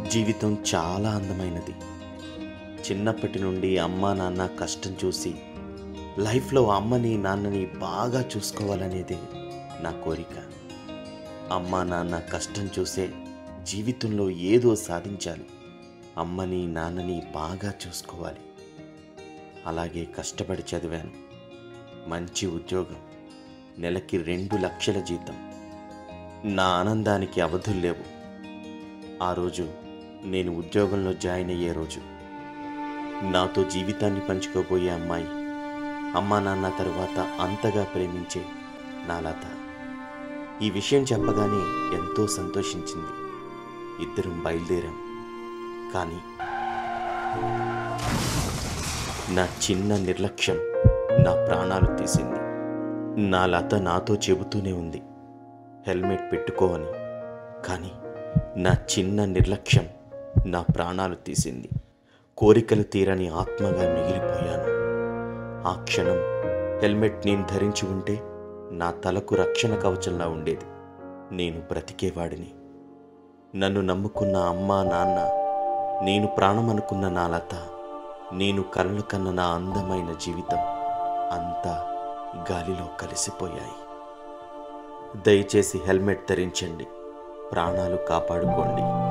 జీవితం చాలా అందమైనది చిన్నప్పటి నుండి అమ్మా నాన్న కష్టం చూసి లైఫ్లో అమ్మని నాన్నని బాగా చూసుకోవాలనేదే నా కోరిక అమ్మా నాన్న కష్టం చూసే జీవితంలో ఏదో సాధించాలి అమ్మని నాన్నని బాగా చూసుకోవాలి అలాగే కష్టపడి చదివాను మంచి ఉద్యోగం నెలకి రెండు లక్షల జీతం నా ఆనందానికి అవధులు లేవు ఆ రోజు నేను ఉద్యోగంలో జాయిన్ అయ్యే రోజు నాతో జీవితాన్ని పంచుకోబోయే అమ్మాయి అమ్మా నాన్న తరువాత అంతగా ప్రేమించే నా లత ఈ విషయం చెప్పగానే ఎంతో సంతోషించింది ఇద్దరం బయలుదేరాం కానీ నా చిన్న నిర్లక్ష్యం నా ప్రాణాలు తీసింది నా లత నాతో చెబుతూనే ఉంది హెల్మెట్ పెట్టుకో అని కానీ నా చిన్న నిర్లక్ష్యం నా ప్రాణాలు తీసింది కోరికలు తీరని ఆత్మగా మిగిలిపోయాను ఆ క్షణం హెల్మెట్ నేను ధరించి ఉంటే నా తలకు రక్షణ కవచంలా ఉండేది నేను బ్రతికేవాడిని నన్ను నమ్ముకున్న అమ్మా నాన్న నేను ప్రాణమనుకున్న నా లత నేను కలలు కన్న నా అందమైన జీవితం అంతా గాలిలో కలిసిపోయాయి దయచేసి హెల్మెట్ ధరించండి ప్రాణాలు కాపాడుకోండి